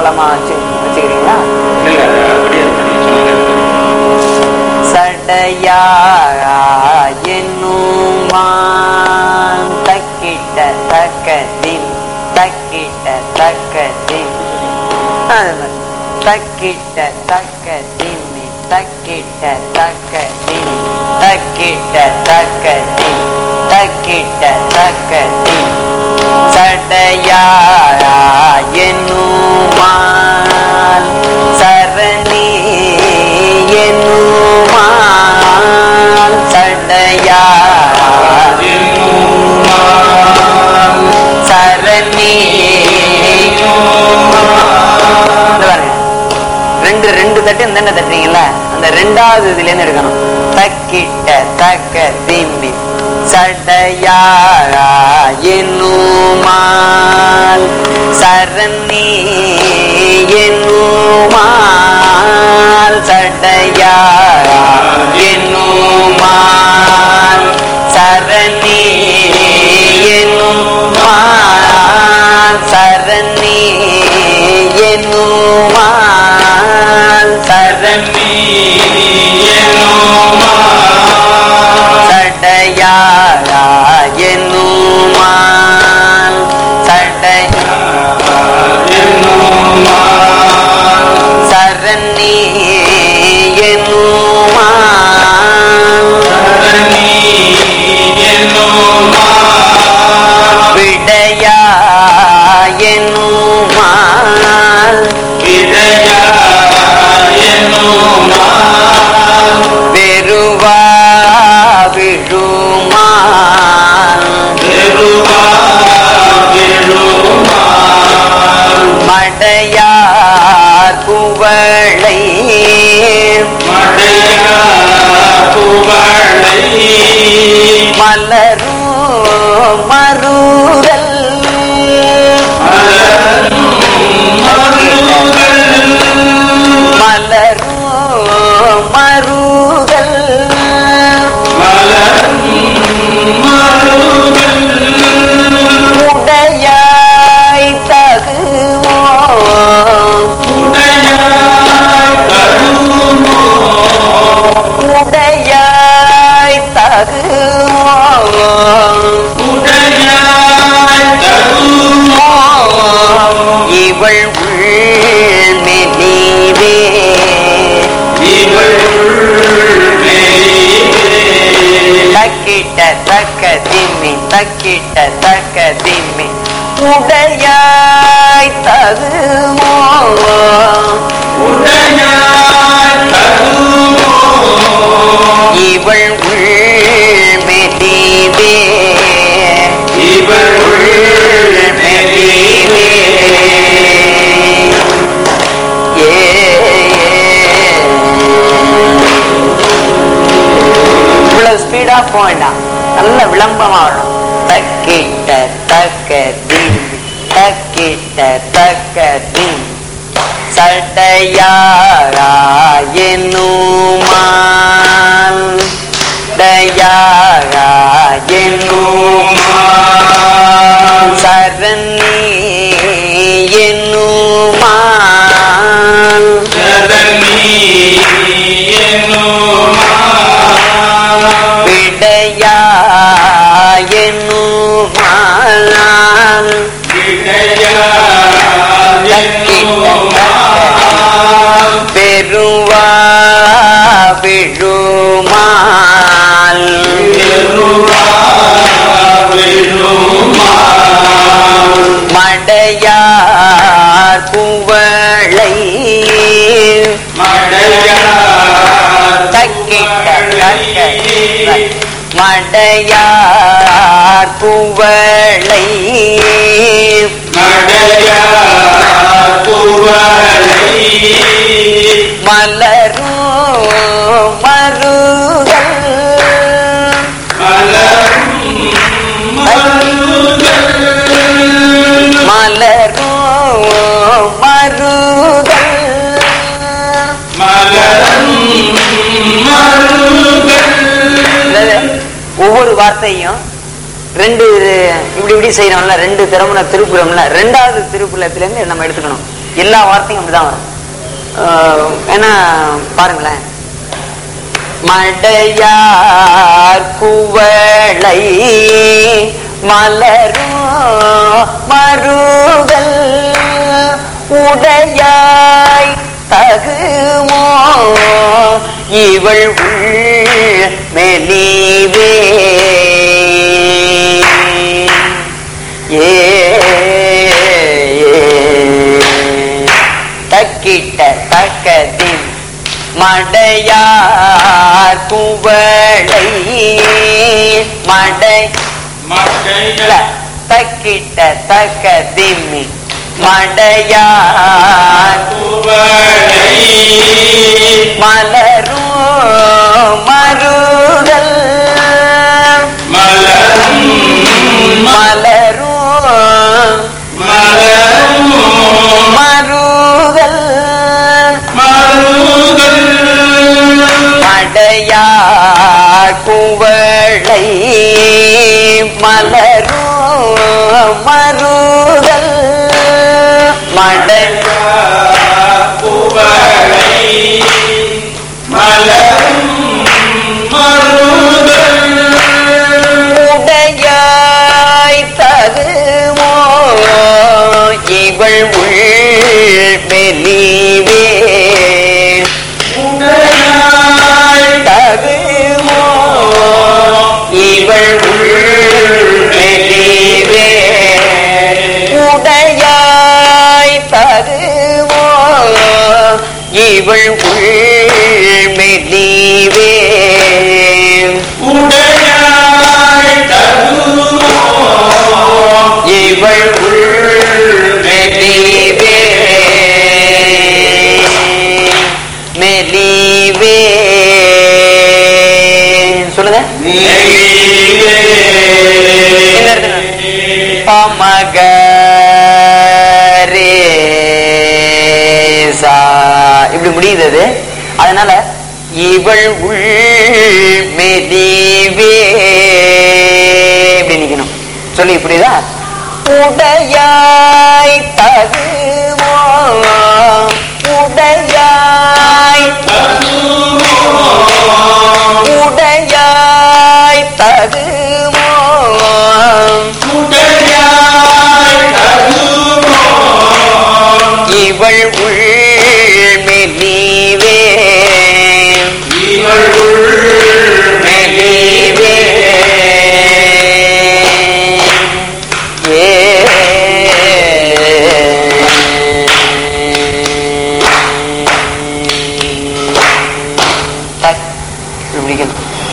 தாளமா வச்சு வச்சுக்கிறீங்களா இல்ல அப்படியே இருக்கு, நீங்க சொல்லுங்க. சடையா என்னுமான் தக்கிட்ட தக்கதின் தக்கிட்ட தக்கதின் அது மாதிரி. தக்கிட்ட தக்கதின் தக்கிட்ட தக்கதின் தக்கிட்ட தக்கதின் தக்கிட்ட தக்கதின் சடையா என்னுமான் சரணி என்னுமான் சடையா சரணி இந்த பாருங்க. ரெண்டு ரெண்டு தட்டு இந்த தட்டுறீங்கல்ல அந்த ரெண்டாவது இதுல இருந்து எடுக்கணும் தக்கிட்ட தக்க திம்பி சடையா என்னுமால் சரணி என்னுமால் சடையா என்னுமால் சரணி என்னுமால் சரணி என்னுமால் சரணி சடையாரா என்னுமால் சடையா சரணி என்னுமால் விடையா என்னுமால் வெறுவா விழுமால் மடையார் குவளை மலரும் மருதல் மலரும் மருதல் உடையாய் தகுவோ உடையாய் தகுவோ இவள் உள் மெலிவே தக்கிட்ட தக்க திம்மி தக்கிட்ட தக்க திம்மி உடையாய் தகுவோ இவள் உள் மெலிவே உள் மெலிவே ஏ இவ்வளவு ஸ்பீடா போக வேண்டாம் நல்ல விளம்பரமா வரணும் தக்கிட்ட தக்க தீம் தக்கிட்ட தக்க தீம் சடையாரா என்னுமான் தயாரா என்னுமான் சரணி என்னுமான் விடையா என்னுமான் பெருவா விழுமால் மடையார் குவளை தக்கிட்ட தக்க மடையார் குவளை மலரும் மருதல் மலரும் மருதல் அதாவது ஒவ்வொரு வார்த்தையும் ரெண்டு இப்படி இப்படி செய்யறோம்ல ரெண்டு திறமுன திருப்புறம்ல ரெண்டாவது திருப்புலத்துல இருந்து நம்ம எடுத்துக்கணும் எல்லா வார்த்தையும் அப்படிதான் வரும் ஆஹ் ஏன்னா பாருங்களேன் மடையார் குவளை மலரும் மருகல் உடையாய் தகுமோ இவள் உள் மெலிவே ஏ தக்கிட்ட தக்கதின் மடையார் குவளை மடை இல்ல, தக்கிட்ட தக்க திம்மி மடையார் மலரும் மருதல் மலரும் மருதல் மடையார் குவளை மலரும் மருதல் மடை உடையாய் தகுமோ இவள் உள் மெலிவே தகுமோ இவள் உள் மெலிவே உடையாய் தகுமோ இவள் உள் மெலிவே இவள் உள் மெலிவே மெலிவே சொல்லுங்க என்ன இருக்குங்க? பமக ரே சா இப்படி முடியுது அது அதனால இவள் உள் மெலிவே இப்படி நிக்கணும் சொல்லி புரியுதா உடையாய் தகுமோ உடையாய் உடையாய் தகுமோ இவள் உள் மெலிவே மெலிவே ஏ தக் இப்படி பிடிக்கணும்